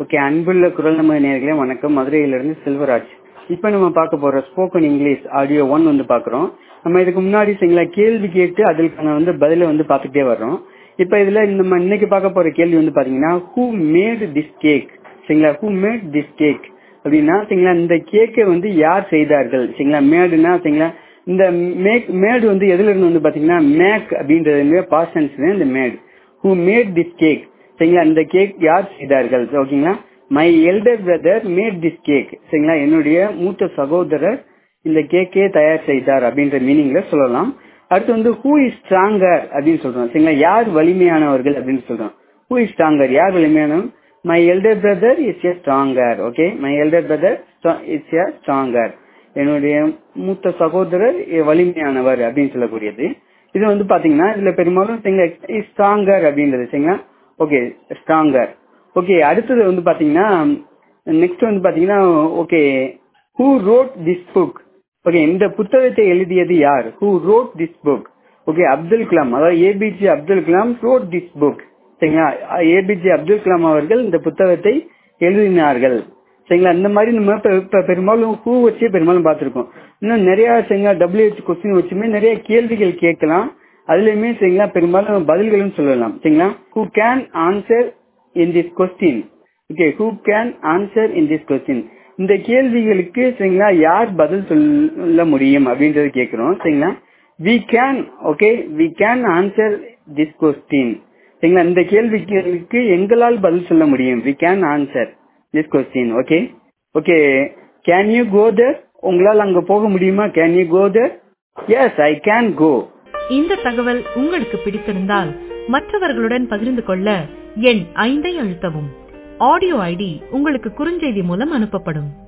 okay அன்புள்ள குரல் நம்ம நேர்களே வணக்கம் மதுரையிலிருந்து செல்வராஜ் இப்போ நம்ம பார்க்க போற ஸ்போக்கன் இங்கிலீஷ் ஆடியோ ஒன் வந்து பார்க்குறோம் நம்ம இதுக்கு முன்னாடி சரிங்களா கேள்வி கேட்டு அதற்கான வந்து பதிலை வந்து பார்த்துட்டே வர்றோம் இப்போ இதுல நம்ம இன்னைக்கு பார்க்க போற கேள்வி வந்து பாத்தீங்கன்னா ஹூ மேட் திஸ் கேக் சரிங்களா ஹூ மேட் திஸ் கேக் அப்படின்னா சரிங்களா இந்த கேக்கை வந்து யார் செய்தார்கள் சரிங்களா மேடுனா சரிங்களா இந்த மேக் மேடு வந்து எதுல இருந்து வந்து பாத்தீங்கன்னா மேக் அப்படின்றது பாசன்ஸ் இந்த made who made this cake சரிங்களா இந்த கேக் யார் செய்தார்கள் ஓகேங்களா my elder brother made this cake சரிங்களா என்னுடைய மூத்த சகோதரர் இந்த கேக்கே தயார் செய்தார் அப்படின்ற மீனிங்ல சொல்லலாம் அடுத்து வந்து ஹூ இஸ் ஸ்ட்ராங்கர் அப்படின்னு சொல்றோம் சரிங்களா யார் வலிமையானவர்கள் அப்படின்னு சொல்றோம் ஹூ இஸ் ஸ்ட்ராங்கர் யார் வலிமையானவர் my elder brother is a stronger okay my elder brother is a stronger என்னுடைய மூத்த சகோதரர் வலிமையானவர் அப்படின்னு சொல்லக்கூடியது இது வந்து பாத்தீங்கன்னா இதுல பெரும்பாலும் ஸ்ட்ராங்கர் அப்படின்றது சரிங்களா ஓகே ஸ்ட்ராங்கர் ஓகே அடுத்தது வந்து பாத்தீங்கன்னா நெக்ஸ்ட் வந்து பாத்தீங்கன்னா okay who wrote this book okay இந்த புத்தகத்தை எழுதியது யார் who wrote this book okay Abdul Kalam அதாவது APJ Abdul Kalam wrote this book சரிங்களா ஏபிஜே அப்துல் கலாம் அவர்கள் இந்த புத்தகத்தை எழுதினார்கள் சரிங்களா இந்த மாதிரி நம்ம இப்ப பெரும்பாலும் ஹூ வச்சே பெரும்பாலும் பார்த்திருக்கோம் இன்னும் நிறைய சரிங்களா டபிள்யூஹெச் கொஸ்டின் வச்சுமே நிறைய கேள்விகள் கேட்கலாம் அதுலயுமே சரிங்களா பெரும்பாலும் பதில்களும் சொல்லலாம் சரிங்களா who can answer in this question okay who can answer in this question இந்த கேள்விகளுக்கு சரிங்களா யார் பதில் சொல்ல முடியும் அப்படின்றது கேட்கிறோம் சரிங்களா we can okay we can answer this question சரிங்களா இந்த கேள்விகளுக்கு எங்களால் பதில் சொல்ல முடியும் we can answer this question okay okay can you go there உங்களால் அங்க போக முடியுமா can you go there yes I can go இந்த தகவல் உங்களுக்கு பிடித்திருந்தால் மற்றவர்களுடன் பகிர்ந்து கொள்ள எண் ஐந்தை அழுத்தவும் ஆடியோ ஐடி உங்களுக்கு குறுஞ்செய்தி மூலம் அனுப்பப்படும்